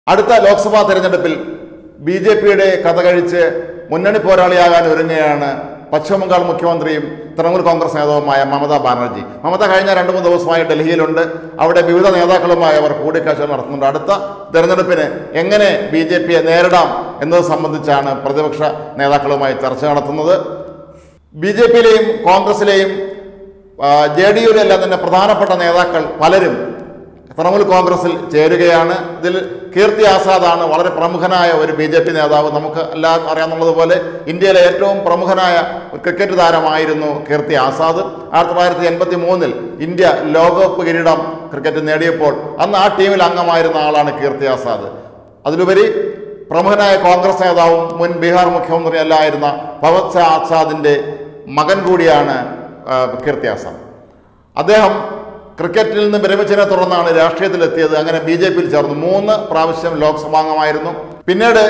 അടുത്ത ലോക്സഭാ തെരഞ്ഞെടുപ്പിൽ B J പിയുടെ കഥ കഴിച്ച് മുന്നണി പോരാളിയാകാൻ ഒരുങ്ങുകയാണ് പശ്ചിമബംഗാൾ മുഖ്യമന്ത്രിയും തൃണമൂൽ കോൺഗ്രസ് നേതാവുമായ മമതാ ബാനർജി മമത കഴിഞ്ഞ രണ്ട് മൂന്ന് ദിവസമായി ഡൽഹിയിലുണ്ട് അവിടെ വിവിധ നേതാക്കളുമായി അവർ കൂടിക്കാഴ്ച നടത്തുന്നുണ്ട് അടുത്ത തെരഞ്ഞെടുപ്പിന് എങ്ങനെ ബി ജെ പിയെ നേരിടാം എന്നത് സംബന്ധിച്ചാണ് പ്രതിപക്ഷ നേതാക്കളുമായി ചർച്ച നടത്തുന്നത് ബി ജെ പിയിലെയും കോൺഗ്രസിലെയും ജെ ഡി യുവിലെല്ലാം തന്നെ പ്രധാനപ്പെട്ട നേതാക്കൾ പലരും തൃണമൂൽ കോൺഗ്രസിൽ ചേരുകയാണ് ഇതിൽ കീർത്തി ആസാദാണ് വളരെ പ്രമുഖനായ ഒരു ബി ജെ പി നേതാവ് നമുക്ക് എല്ലാം അറിയാവുന്നതുപോലെ ഇന്ത്യയിലെ ഏറ്റവും പ്രമുഖനായ ഒരു ക്രിക്കറ്റ് താരമായിരുന്നു കീർത്തി ആസാദ് ആയിരത്തി തൊള്ളായിരത്തി എൺപത്തി മൂന്നിൽ ഇന്ത്യ ലോകകപ്പ് കിരീടം ക്രിക്കറ്റ് നേടിയപ്പോൾ അന്ന് ആ ടീമിൽ അംഗമായിരുന്ന ആളാണ് കീർത്തി ആസാദ് അതിലുപരി പ്രമുഖനായ കോൺഗ്രസ് നേതാവും മുൻ ബീഹാർ മുഖ്യമന്ത്രിയല്ലായിരുന്ന ഭഗത് ഷാ ആസാദിൻ്റെ മകൻ കൂടിയാണ് ആ, കീർത്തി ആസാദ് അദ്ദേഹം ക്രിക്കറ്റിൽ നിന്ന് വിരമിച്ചതിനെ തുടർന്നാണ് രാഷ്ട്രീയത്തിലെത്തിയത് അങ്ങനെ ബി ജെ പിയിൽ ചേർന്നു മൂന്ന് പ്രാവശ്യം ലോക്സഭാംഗമായിരുന്നു പിന്നീട്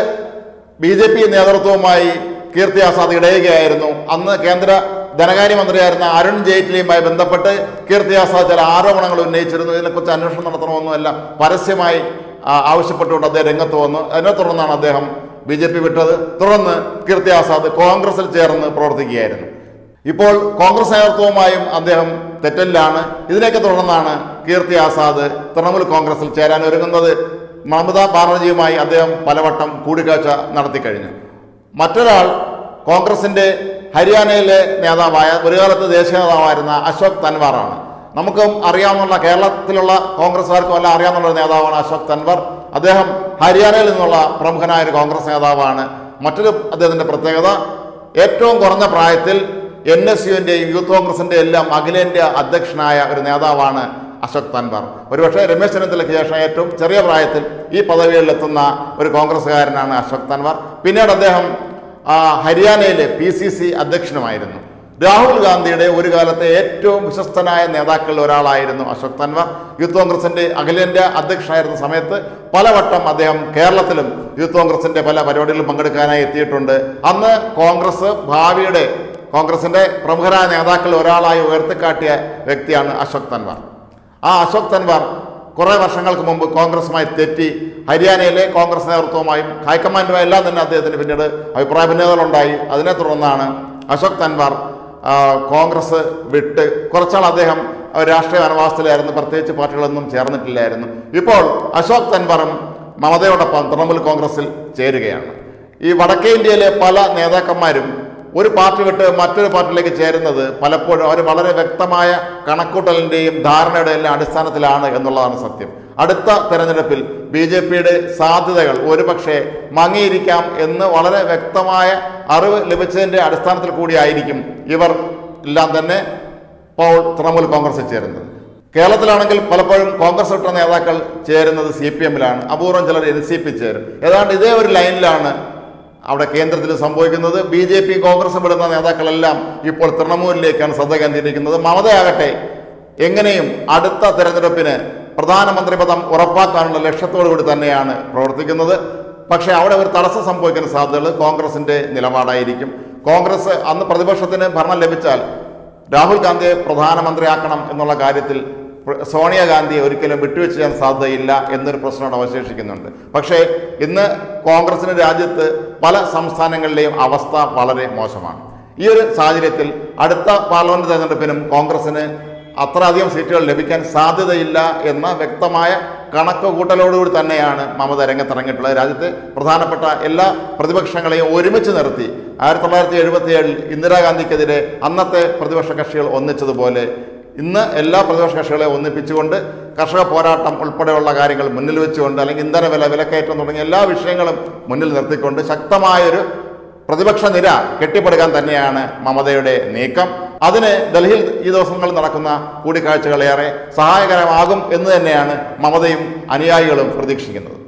ബി ജെ പി നേതൃത്വവുമായി കീർത്തി ആസാദ് ഇടയുകയായിരുന്നു അന്ന് കേന്ദ്ര ധനകാര്യമന്ത്രിയായിരുന്ന അരുൺ ജെയ്റ്റ്ലിയുമായി ബന്ധപ്പെട്ട് കീർത്തി ആസാദ് ചില ആരോപണങ്ങൾ ഉന്നയിച്ചിരുന്നു ഇതിനെക്കുറിച്ച് അന്വേഷണം നടത്തണമെന്നുമല്ല പരസ്യമായി ആ, ആവശ്യപ്പെട്ടുകൊണ്ട് അദ്ദേഹം രംഗത്ത് വന്നു അതിനെ തുടർന്നാണ് അദ്ദേഹം ബി ജെ പി വിട്ടത് തുടർന്ന് കീർത്തി ആസാദ് കോൺഗ്രസിൽ ചേർന്ന് പ്രവർത്തിക്കുകയായിരുന്നു ഇപ്പോൾ കോൺഗ്രസ് നേതൃത്വവുമായും അദ്ദേഹം തെറ്റലിലാണ് ഇതിനെയൊക്കെ തുടർന്നാണ് കീർത്തി ആസാദ് തൃണമൂൽ കോൺഗ്രസിൽ ചേരാൻ ഒരുങ്ങുന്നത് മമതാ ബാനർജിയുമായി അദ്ദേഹം പലവട്ടം കൂടിക്കാഴ്ച നടത്തിക്കഴിഞ്ഞു മറ്റൊരാൾ കോൺഗ്രസിന്റെ ഹരിയാനയിലെ നേതാവായ ഒരു കാലത്ത് ദേശീയ നേതാവായിരുന്ന അശോക് തൻവാറാണ് നമുക്കും അറിയാവുന്ന കേരളത്തിലുള്ള കോൺഗ്രസ്സുകാർക്കും എല്ലാം അറിയാവുന്ന ഒരു നേതാവാണ് അശോക് തൻവർ അദ്ദേഹം ഹരിയാനയിൽ നിന്നുള്ള പ്രമുഖനായ ഒരു കോൺഗ്രസ് നേതാവാണ് മറ്റൊരു അദ്ദേഹത്തിന്റെ പ്രത്യേകത ഏറ്റവും കുറഞ്ഞ പ്രായത്തിൽ എൻ എസ് യുവിൻ്റെയും യൂത്ത് കോൺഗ്രസിൻ്റെ എല്ലാം അഖിലേന്ത്യാ അധ്യക്ഷനായ ഒരു നേതാവാണ് അശോക് തൻവാർ ഒരുപക്ഷെ രമേശ് ചെന്നിത്തലയ്ക്ക് ശേഷം ഏറ്റവും ചെറിയ പ്രായത്തിൽ ഈ പദവികളിലെത്തുന്ന ഒരു കോൺഗ്രസ്സുകാരനാണ് അശോക് തൻവാർ പിന്നീട് അദ്ദേഹം ആ, ഹരിയാനയിലെ പി സി സി അധ്യക്ഷനുമായിരുന്നു രാഹുൽ ഗാന്ധിയുടെ ഒരു കാലത്തെ ഏറ്റവും വിശ്വസ്തനായ നേതാക്കളിൽ ഒരാളായിരുന്നു അശോക് തൻവാർ യൂത്ത് കോൺഗ്രസിന്റെ അഖിലേന്ത്യാ അധ്യക്ഷനായിരുന്ന സമയത്ത് പലവട്ടം അദ്ദേഹം കേരളത്തിലും യൂത്ത് കോൺഗ്രസിന്റെ പല പരിപാടികളിലും പങ്കെടുക്കാനായി എത്തിയിട്ടുണ്ട് അന്ന് കോൺഗ്രസ് ഭാവിയുടെ കോൺഗ്രസിന്റെ പ്രമുഖരായ നേതാക്കളിൽ ഒരാളായി ഉയർത്തിക്കാട്ടിയ വ്യക്തിയാണ് അശോക് തൻവാർ ആ അശോക് തൻവാർ കുറേ വർഷങ്ങൾക്ക് മുമ്പ് കോൺഗ്രസുമായി തെറ്റി ഹരിയാനയിലെ കോൺഗ്രസ് നേതൃത്വവുമായും ഹൈക്കമാൻഡുമായി എല്ലാം തന്നെ അദ്ദേഹത്തിന് പിന്നീട് അഭിപ്രായ ഭിന്നതകളുണ്ടായി അതിനെ തുടർന്നാണ് അശോക് തൻവാർ ആ, കോൺഗ്രസ് വിട്ട് കുറച്ചാൾ അദ്ദേഹം ആ, രാഷ്ട്രീയ വനവാസത്തിലായിരുന്നു പ്രത്യേകിച്ച് പാർട്ടികളൊന്നും ചേർന്നിട്ടില്ലായിരുന്നു ഇപ്പോൾ അശോക് തൻവാറും മമതയോടൊപ്പം തൃണമൂൽ കോൺഗ്രസിൽ ചേരുകയാണ് ഈ വടക്കേ ഇന്ത്യയിലെ പല നേതാക്കന്മാരും ഒരു പാർട്ടി വിട്ട് മറ്റൊരു പാർട്ടിയിലേക്ക് ചേരുന്നത് പലപ്പോഴും അവർ വളരെ വ്യക്തമായ കണക്കൂട്ടലിൻ്റെയും ധാരണയുടെ എല്ലാം അടിസ്ഥാനത്തിലാണ് എന്നുള്ളതാണ് സത്യം അടുത്ത തെരഞ്ഞെടുപ്പിൽ ബി ജെ പിയുടെ സാധ്യതകൾ ഒരുപക്ഷെ മങ്ങിയിരിക്കാം എന്ന് വളരെ വ്യക്തമായ അറിവ് ലഭിച്ചതിൻ്റെ അടിസ്ഥാനത്തിൽ കൂടിയായിരിക്കും ഇവർ എല്ലാം തന്നെ ഇപ്പോൾ തൃണമൂൽ കോൺഗ്രസിൽ ചേരുന്നത് കേരളത്തിലാണെങ്കിൽ പലപ്പോഴും കോൺഗ്രസ് വിട്ട നേതാക്കൾ ചേരുന്നത് സി പി എമ്മിലാണ് അപൂർവം ചിലർ എൻ സി പി ചേരും ഏതാണ്ട് ഇതേ ഒരു ലൈനിലാണ് അവിടെ കേന്ദ്രത്തിൽ സംഭവിക്കുന്നത് ബി ജെ പി കോൺഗ്രസ് വിടുന്ന നേതാക്കളെല്ലാം ഇപ്പോൾ തൃണമൂലിലേക്കാണ് ശ്രദ്ധ കേന്ദ്രീകരിക്കുന്നത് മമതയാകട്ടെ എങ്ങനെയും അടുത്ത തെരഞ്ഞെടുപ്പിന് പ്രധാനമന്ത്രി പദം ഉറപ്പാക്കാനുള്ള ലക്ഷ്യത്തോടു കൂടി തന്നെയാണ് പ്രവർത്തിക്കുന്നത് പക്ഷേ അവിടെ ഒരു തടസ്സം സംഭവിക്കുന്ന സാധ്യതകൾ കോൺഗ്രസിന്റെ നിലപാടായിരിക്കും കോൺഗ്രസ് അന്ന് പ്രതിപക്ഷത്തിന് ഭരണം ലഭിച്ചാൽ രാഹുൽ ഗാന്ധിയെ പ്രധാനമന്ത്രിയാക്കണം എന്നുള്ള കാര്യത്തിൽ പ്ര- സോണിയാഗാന്ധിയെ ഒരിക്കലും വിട്ടുവെച്ച് ചെയ്യാൻ സാധ്യതയില്ല എന്നൊരു പ്രശ്നം അവിടെ അവശേഷിക്കുന്നുണ്ട് പക്ഷേ ഇന്ന് കോൺഗ്രസിന് രാജ്യത്ത് പല സംസ്ഥാനങ്ങളിലെയും അവസ്ഥ വളരെ മോശമാണ് ഈ ഒരു സാഹചര്യത്തിൽ അടുത്ത പാർലമെന്റ് തെരഞ്ഞെടുപ്പിനും കോൺഗ്രസിന് അത്ര അധികം സീറ്റുകൾ ലഭിക്കാൻ സാധ്യതയില്ല എന്ന വ്യക്തമായ കണക്ക് കൂട്ടലോടുകൂടി തന്നെയാണ് മമത രംഗത്തിറങ്ങിയിട്ടുള്ളത് രാജ്യത്തെ പ്രധാനപ്പെട്ട എല്ലാ പ്രതിപക്ഷങ്ങളെയും ഒരുമിച്ച് നിർത്തി ആയിരത്തി തൊള്ളായിരത്തി എഴുപത്തി ഏഴിൽ ഇന്ദിരാഗാന്ധിക്കെതിരെ അന്നത്തെ പ്രതിപക്ഷ കക്ഷികൾ ഒന്നിച്ചതുപോലെ ഇന്ന് എല്ലാ പ്രതിപക്ഷ കക്ഷികളെ ഒന്നിപ്പിച്ചുകൊണ്ട് കർഷക പോരാട്ടം ഉൾപ്പെടെയുള്ള കാര്യങ്ങൾ മുന്നിൽ വെച്ചുകൊണ്ട് അല്ലെങ്കിൽ ഇന്ധന വില വിലക്കയറ്റം തുടങ്ങിയ എല്ലാ വിഷയങ്ങളും മുന്നിൽ നിർത്തിക്കൊണ്ട് ശക്തമായൊരു പ്രതിപക്ഷ നിര കെട്ടിപ്പടുക്കാൻ തന്നെയാണ് മമതയുടെ നീക്കം അതിന് ഡൽഹിയിൽ ഈ ദിവസങ്ങളിൽ നടക്കുന്ന കൂടിക്കാഴ്ചകളേറെ സഹായകരമാകും എന്ന് തന്നെയാണ് മമതയും അനുയായികളും പ്രതീക്ഷിക്കുന്നത്